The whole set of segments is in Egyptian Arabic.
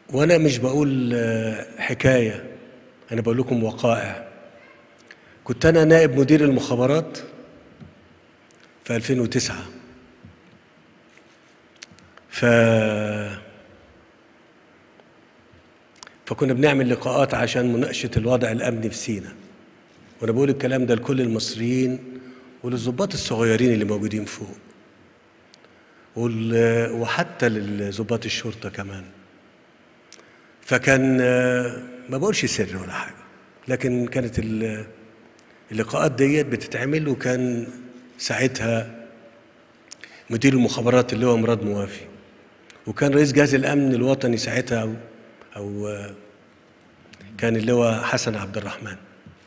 وانا مش بقول آه، حكايه انا بقول لكم وقائع كنت انا نائب مدير المخابرات في 2009 ف فكنا بنعمل لقاءات عشان مناقشه الوضع الامني في سيناء وانا بقول الكلام ده لكل المصريين وللضباط الصغيرين اللي موجودين فوق وال- وحتى للضباط الشرطه كمان فكان آه، ما بقولش سر ولا حاجه لكن كانت ال- اللقاءات ديت بتتعمل وكان ساعتها مدير المخابرات اللي هو مراد موافي وكان رئيس جهاز الامن الوطني ساعتها او, أو آه، كان اللي هو حسن عبد الرحمن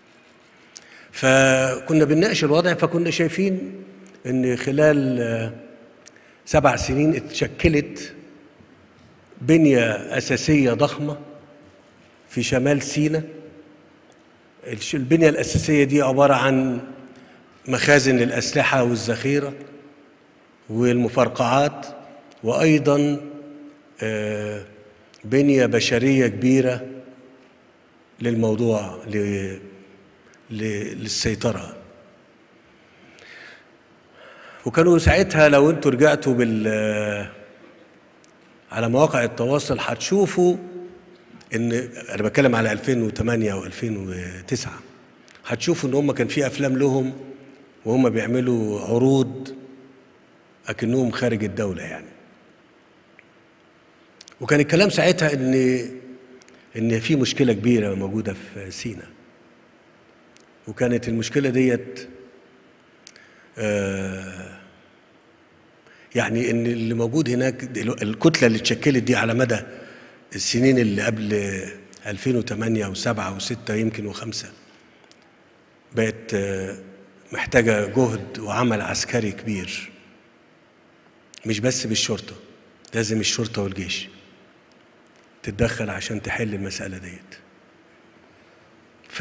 فكنا بنناقش الوضع فكنا شايفين ان خلال آه، سبع سنين اتشكلت بنية أساسية ضخمة في شمال سيناء الش- البنية الأساسية دي عبارة عن مخازن للأسلحة والذخيرة والمفرقعات وأيضا آه، بنية بشرية كبيرة للموضوع ل- ل- للسيطرة وكانوا ساعتها لو انتوا رجعتوا بال على مواقع التواصل هتشوفوا ان انا بتكلم على 2008 او 2009 هتشوفوا ان هم كان في افلام لهم وهم بيعملوا عروض اكنهم خارج الدوله يعني وكان الكلام ساعتها ان ان في مشكله كبيره موجوده في سيناء وكانت المشكله ديت آه يعني ان اللي موجود هناك دلو- الكتله اللي اتشكلت دي على مدى السنين اللي قبل 2008 و7 و6 يمكن و5 بقت آه، محتاجه جهد وعمل عسكري كبير مش بس بالشرطه لازم الشرطه والجيش تتدخل عشان تحل المساله ديت ف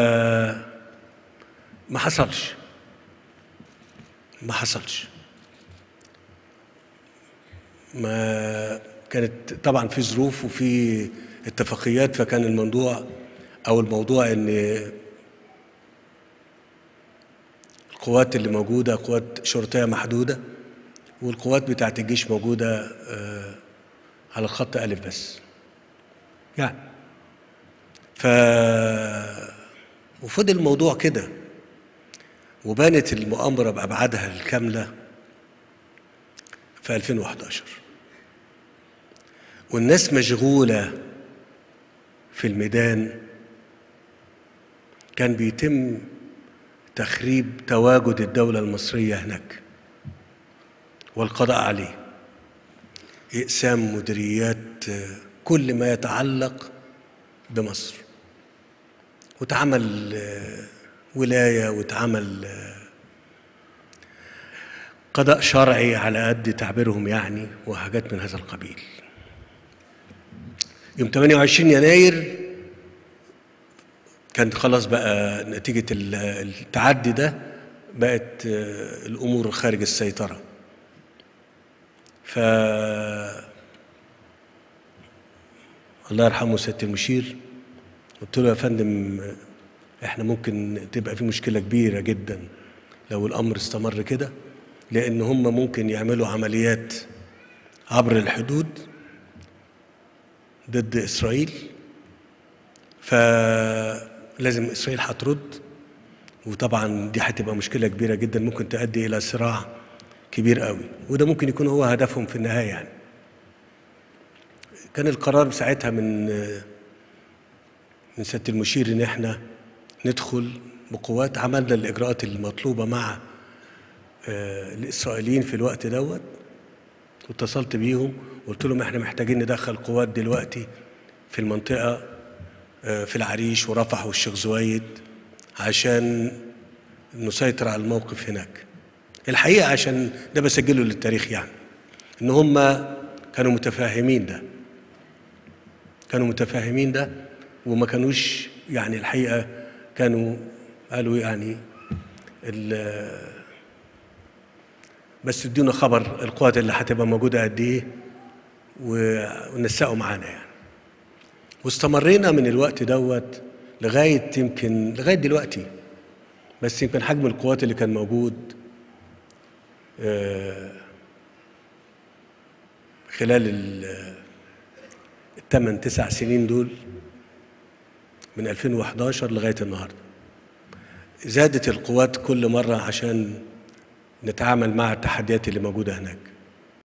ما حصلش ما حصلش ما كانت طبعا في ظروف وفي اتفاقيات فكان الموضوع او الموضوع ان القوات اللي موجوده قوات شرطيه محدوده والقوات بتاعت الجيش موجوده آه، على الخط الف بس يعني ف وفضل الموضوع كده وبانت المؤامره بابعادها الكامله في 2011 والناس مشغولة في الميدان كان بيتم تخريب تواجد الدولة المصرية هناك والقضاء عليه إقسام مديريات آه، كل ما يتعلق بمصر واتعمل آه، ولاية واتعمل آه، قضاء شرعي على قد تعبيرهم يعني وحاجات من هذا القبيل يوم 28 يناير كان خلاص بقى نتيجة ال- التعدي ده بقت آه، الأمور خارج السيطرة ف الله يرحمه سيادة المشير قلت له يا فندم احنا ممكن تبقى في مشكلة كبيرة جدا لو الأمر استمر كده لأن هم ممكن يعملوا عمليات عبر الحدود ضد إسرائيل فلازم إسرائيل هترد وطبعا دي هتبقى مشكلة كبيرة جدا ممكن تؤدي إلى صراع كبير قوي وده ممكن يكون هو هدفهم في النهاية يعني كان القرار ساعتها من من سيادة المشير إن إحنا ندخل بقوات عملنا الإجراءات المطلوبة مع آه، الإسرائيليين في الوقت دوت واتصلت بيهم قلت لهم إحنا محتاجين ندخل قوات دلوقتي في المنطقة آه، في العريش ورفح والشيخ زويد عشان نسيطر على الموقف هناك الحقيقة عشان ده بسجله للتاريخ يعني إن هم كانوا متفاهمين ده كانوا متفاهمين ده وما كانوش يعني الحقيقة كانوا قالوا يعني ال- بس ادونا خبر القوات اللي هتبقى موجودة قد ايه و- ونسقوا معانا يعني واستمرينا من الوقت دوت لغاية يمكن لغاية دلوقتي بس يمكن حجم القوات اللي كان موجود آه، خلال ال- الثمان تسع سنين دول من 2011 لغاية النهاردة زادت القوات كل مرة عشان نتعامل مع التحديات اللي موجودة هناك